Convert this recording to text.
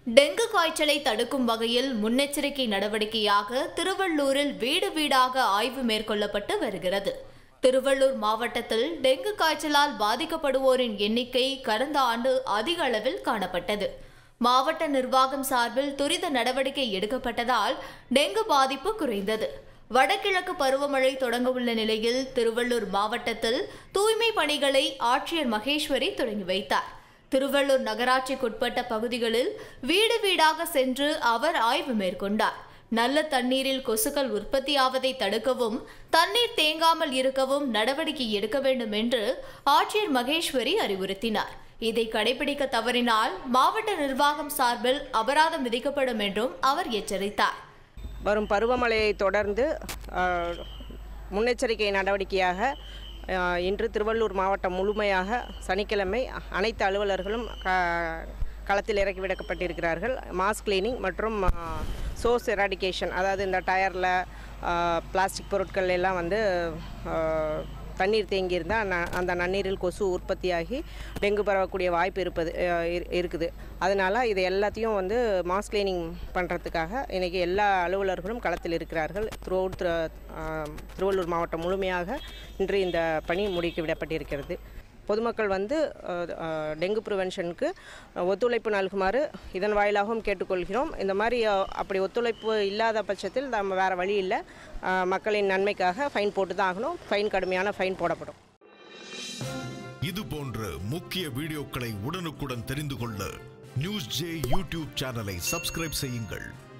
dengue காய்ச்சலை தடுக்கும் வகையில் முன்னெச்சரிக்கை நடவடிக்கையாக திருவள்ளூரில் வீடு வீடாக ஆய்வு மேற்கொள்ளப்பட்டு வருகிறது திருவள்ளூர் மாவட்டத்தில் டெங்கு காய்ச்சலால் பாதிக்கப்படுவோரின் எண்ணிக்கை கடந்த ஆண்டு அதிக அளவில் காணப்பட்டது மாவட்ட நிர்வாகம் சார்பில் துரித நடவடிக்கை எடுக்கப்பட்டதால் டெங்கு பாதிப்பு குறைந்தது வடகிழக்கு பருவமழை தொடங்கவுள்ள நிலையில் திருவள்ளூர் மாவட்டத்தில் தூய்மை பணிகளை ஆட்சியர் மகேஸ்வரி தொடங்கி வைத்தார் திருவள்ளூர் நகராட்சிக்குட்பட்ட பகுதிகளில் வீடு வீடாக சென்று அவர் ஆய்வு மேற்கொண்டார் நல்ல தண்ணீரில் கொசுக்கள் உற்பத்தியாவதை தடுக்கவும் தண்ணீர் தேங்காமல் இருக்கவும் நடவடிக்கை எடுக்க வேண்டும் என்று ஆட்சியர் மகேஸ்வரி அறிவுறுத்தினார் இதை கடைபிடிக்க தவறினால் மாவட்ட நிர்வாகம் சார்பில் அபராதம் விதிக்கப்படும் என்றும் அவர் எச்சரித்தார் வரும் பருவமழையை தொடர்ந்து அஹ், முன்னெச்சரிக்கை நடவடிக்கையாக அஹ், இன்று திருவள்ளூர் மாவட்டம் முழுமையாக சனிக்கிழமை அனைத்து அலுவலர்களும் க களத்தில் இறக்கி விடப்பட்டிருக்கிறார்கள் மாஸ் கிளீனிங் மற்றும் சோர்ஸ் எராடிகேஷன் அதாவது இந்த டயரில் பிளாஸ்டிக் பொருட்கள் எல்லாம் வந்து அஹ், தண்ணீர் தேங்கியிருந்தால் ந அந்த நன்னீரில் கொசு உற்பத்தியாகி டெங்கு பரவக்கூடிய வாய்ப்பு இருப்பது அஹ், இரு- இருக்குது அதனால் இது எல்லாத்தையும் வந்து மாஸ் கிளீனிங் பண்ணுறதுக்காக இன்றைக்கி எல்லா அலுவலர்களும் களத்தில் இருக்கிறார்கள் த்ரூ திருவள்ளூர் மாவட்டம் முழுமையாக இன்று இந்த பணி முடுக்கி விடப்பட்டிருக்கிறது பொதுமக்கள் வந்து அஹ், அஹ், டெங்கு ப்ரிவென்ஷனுக்கு ஒத்துழைப்பு நல்குமாறு இதன் வாயிலாகவும் கேட்டுக்கொள்கிறோம் இந்த மாதிரி அஹ், அப்படி ஒத்துழைப்பு இல்லாத பட்சத்தில் நம்ம வேறு வழி இல்லை அஹ், மக்களின் நன்மைக்காக ஃபைன் போட்டு தான் ஆகணும் ஃபைன் கடுமையான ஃபைன் போடப்படும் இது போன்ற முக்கிய வீடியோக்களை உடனுக்குடன் தெரிந்து கொள்ள நியூஸ் ஜே யூடியூப் சேனலை சப்ஸ்கிரைப் செய்யுங்கள்